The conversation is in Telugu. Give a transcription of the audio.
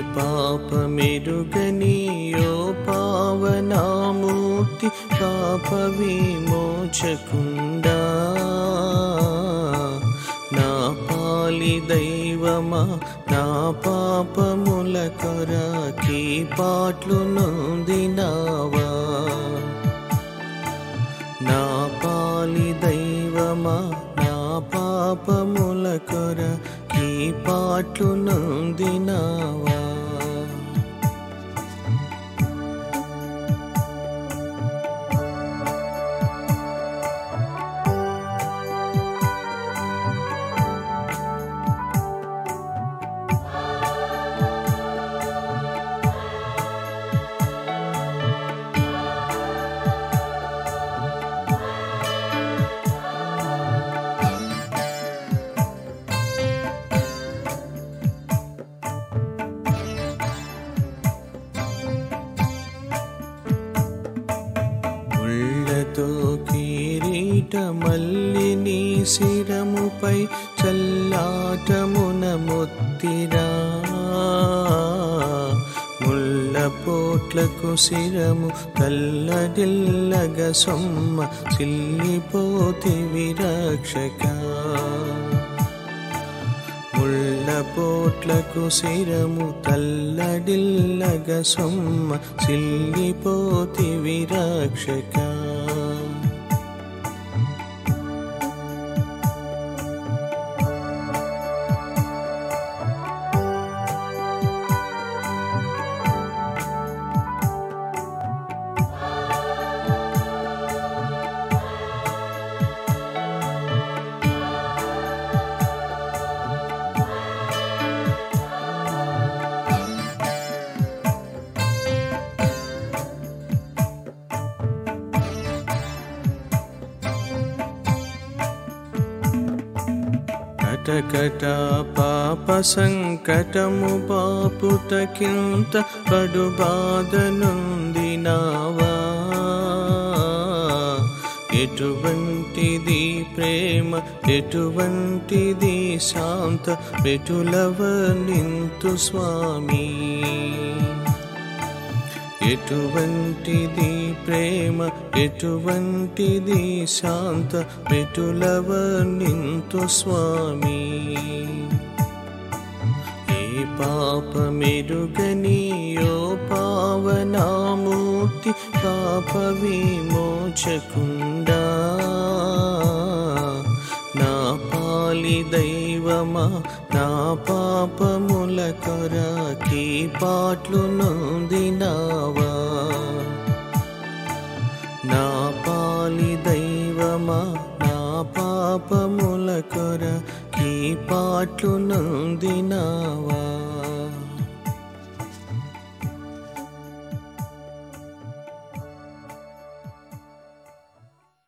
పాపమెరుగని ఓ పావనామూర్తి పాప విమోచకుండా నా పాలి దైవమా నా పాపముల కొరకి పాట్లు నొందినావా నా పాలి దైవమా నా పాపముల కొరకి పాట్లు నొందినావా ముళ్ళతో కిరీట మల్లి నీ శిరముపై చల్లాటమున మొత్తిరా ముళ్ళ పోట్లకు శిరము తల్లడిల్లగ సొమ్మ చిల్లిపోతి విరక్షక ముళ్ళ పోట్లకు శిరము తల్లడిల్లగ సొమ్మ చిల్లిపోతి విరక్షక కటకట పాప సంకటము పాపుటకింత పడు బాధ నొందినావా ఎటువంటిది ప్రేమ ఎటువంటిది శాంత పెటులవ నింతు స్వామి ఎటువంటిది ప్రేమ ఎటువంటిది శాంత పెటులవ నింతు స్వామి ఏ పాపమెరుగని ఓ పావనామూర్తి పాప విమోచకుండా నా పాలి దైవమా నా పాపముల కొరకి పాట్లు నొందినావా నా పాలి దైవమా నా పాపముల కొరకి పాట్లు నొందినావా